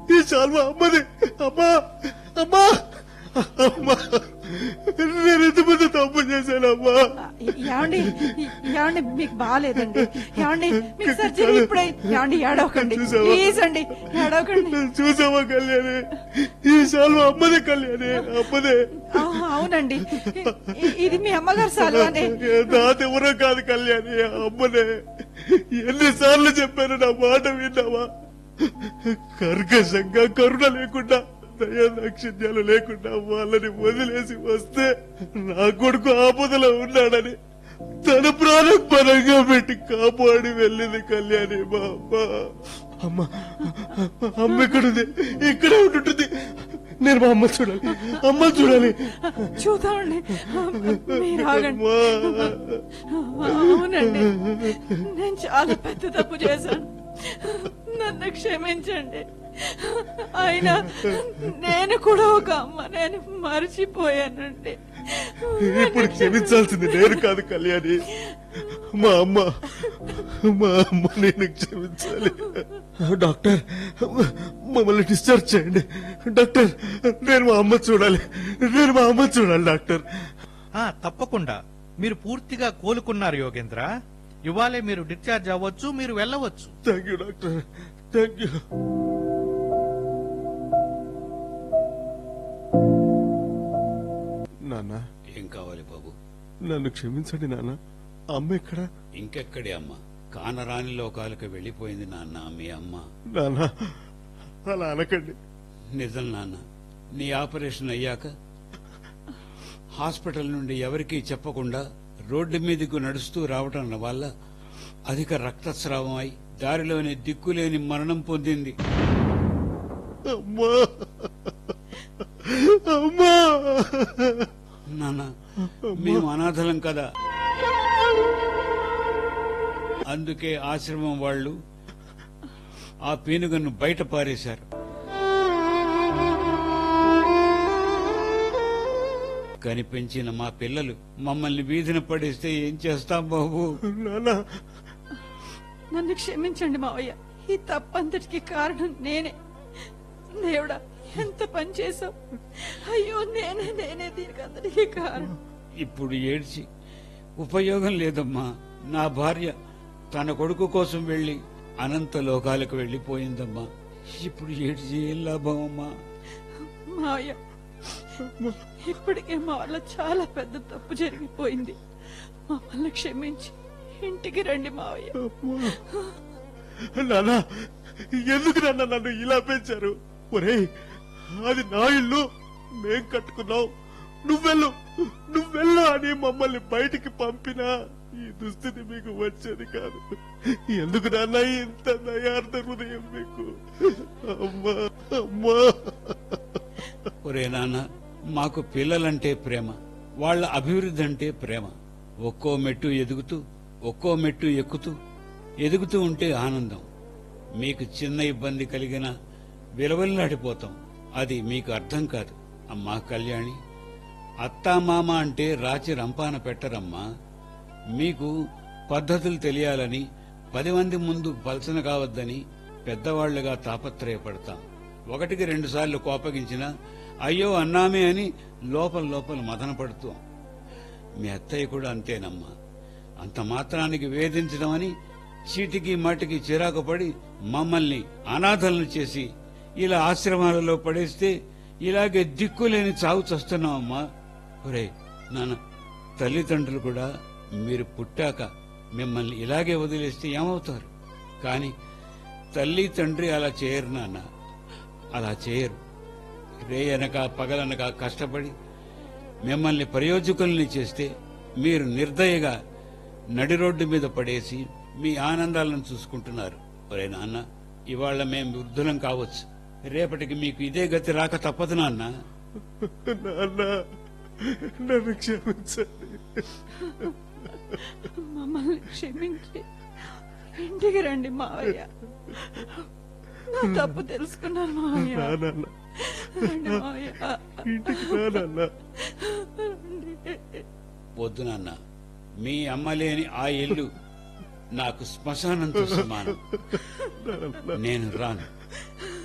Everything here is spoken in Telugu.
ఈ శాల్వా అమ్మది అమ్మా అమ్మా అమ్మా నేను ఎంతమంది తప్పు చేశానమ్మా ఏమండి ఏమండి మీకు బాగాలేదండి ఏమండి మీకు సర్జరీ ఇప్పుడే ఏమండి ఏడవకండి చూసావా? ప్లీజ్ అండి ఏడవకండి చూసావా కళ్యాణి ఈ శాల్వా అమ్మదే కళ్యాణి అమ్మదే ఆ, అవునండి ఇ- ఇది మీ అమ్మగారు సాల్వానే నాదెవరో కాదు కళ్యాణి అమ్మనే ఎన్నిసార్లు చెప్పాను నా మాట విన్నావా కర్కశంగా కరుణ లేకుండా దయా నక్షత్యాలు లేకుండా వాళ్ళని వదిలేసి వస్తే నా కొడుకు ఆపదలో ఉన్నాడని తన ప్రాణం పరంగా పెట్టి కాపాడి వెళ్ళింది కళ్యాణి మా అమ్మ అమ్మ అమ్మ ఎక్కడుంది ఇక్కడే ఉంటుంటుంది నేను మా అమ్మ చూడాలి అమ్మ చూడాలి చూద్దామండి మీరు ఆగండి అమ్మా. అవునండి నేను చాలా పెద్ద తప్పు చేశాను నన్ను క్షమించండి అయినా నేను కూడా ఒక అమ్మ నేను మర్చిపోయానండి ఇప్పుడు క్షమించాల్సింది నేను కాదు కళ్యాణి మా అమ్మ మా అమ్మ నేను క్షమించాలి డాక్టర్ మమ్మల్ని డిశ్చార్జ్ చేయండి డాక్టర్ నేను మా అమ్మ చూడాలి నేను మా అమ్మ చూడాలి డాక్టర్ ఆ తప్పకుండా మీరు పూర్తిగా కోలుకున్నారు యోగేంద్ర ఇవాళే మీరు డిశ్చార్జ్ అవ్వచ్చు మీరు వెళ్ళవచ్చు thank you doctor thank you నాన్న ఏం కావాలి బాబు నన్ను క్షమించండి నాన్న అమ్మ ఎక్కడ ఇంకెక్కడి అమ్మ కానరాని లోకాలకు వెళ్ళిపోయింది నాన్న మీ అమ్మ నాన్న అలా అనకండి నిజం నాన్న నీ ఆపరేషన్ అయ్యాక హాస్పిటల్ నుండి ఎవరికీ చెప్పకుండా రోడ్డు మీదకు నడుస్తూ రావటం వల్ల అధిక రక్తస్రావం అయి దారిలోనే దిక్కులేని మరణం పొందింది అమ్మా అమ్మా నాన్న మేము అనాథలం కదా అందుకే ఆశ్రమం వాళ్ళు ఆ పీనుగను బయట పారేశారు కనిపించిన మా పిల్లలు మమ్మల్ని వీధిన పడేస్తే ఏం చేస్తాం బాబు నాన్న నన్ను క్షమించండి మావయ్య ఈ తప్పంతటికి కారణం నేనే దేవుడా ఎంత పని చేసావు అయ్యో నేనే నేనే దీనికి అందరికీ కారణం ఇప్పుడు ఏడ్చి ఉపయోగం లేదమ్మా నా భార్య తన కొడుకు కోసం వెళ్లి అనంత లోకాలకు వెళ్లిపోయిందమ్మా ఇప్పుడు ఏడ్చి ఏం లాభం అమ్మా మావయ్య ఇప్పటికే మా వల్ల చాలా పెద్ద తప్పు జరిగిపోయింది మమ్మల్ని క్షమించి ఇంటికి రండి మావయ్య నాన్న ఎందుకు నాన్న నన్ను ఇలా పెంచారు ఒరేయ్ అది నా ఇల్లు మేం కట్టుకున్నాం నువ్వెళ్ళు నువ్వెళ్ళు అని మమ్మల్ని బయటికి పంపినా ఈ దుస్థితి మీకు వచ్చేది కాదు ఎందుకు నాన్న ఇంత దయార్థ హృదయం మీకు అమ్మా అమ్మా ఒరే నాన్న మాకు పిల్లలంటే ప్రేమ వాళ్ళ అభివృద్ధి అంటే ప్రేమ ఒక్కో మెట్టు ఎదుగుతూ ఒక్కో మెట్టు ఎక్కుతూ ఎదుగుతూ ఉంటే ఆనందం మీకు చిన్న ఇబ్బంది కలిగినా విలవల్లాడిపోతాం అది మీకు అర్థం కాదు అమ్మా కళ్యాణి అత్తామామ అంటే రాచి రంపాన పెట్టరమ్మా మీకు పద్ధతులు తెలియాలని పది మంది ముందు పలచన కావద్దని పెద్దవాళ్లుగా తాపత్రయపడతాం ఒకటికి రెండు సార్లు కోపగించినా అయ్యో అన్నామే అని లోపల లోపల మదన పడుతాం మీ అత్తయ్య కూడా అంతేనమ్మా అంత మాత్రానికి వేధించడం అని చీటికి మాటికి చిరాకు పడి మమ్మల్ని అనాథలను చేసి ఇలా ఆశ్రమాలలో పడేస్తే ఇలాగే దిక్కులేని చావు చస్తున్నామమ్మా ఒరే నాన్న తల్లిదండ్రులు కూడా మీరు పుట్టాక మిమ్మల్ని ఇలాగే వదిలేస్తే ఏమవుతారు కాని తల్లి తండ్రి అలా చేయరు నాన్న అలా చేయరు రేయనక పగలనక కష్టపడి మిమ్మల్ని ప్రయోజకుల్ని చేస్తే మీరు నిర్దయగా నడి రోడ్డు మీద పడేసి మీ ఆనందాలను చూసుకుంటున్నారు ఒరే నాన్న ఇవాళ మేం వృద్ధులం కావచ్చు రేపటికి మీకు ఇదే గతి రాక తప్పదు నాన్న నాన్న నన్ను క్షమించండి మమ్మల్ని క్షమించి ఇంటికి రండి మావయ్య నా తప్పు తెలుసుకున్నాను మావయ్య రా నాన్న రండి మావయ్య ఇంటికి రా నాన్న రండి. వద్దు నాన్న మీ అమ్మ లేని ఆ ఇల్లు నాకు శ్మశానంతో సమానం నేను రాను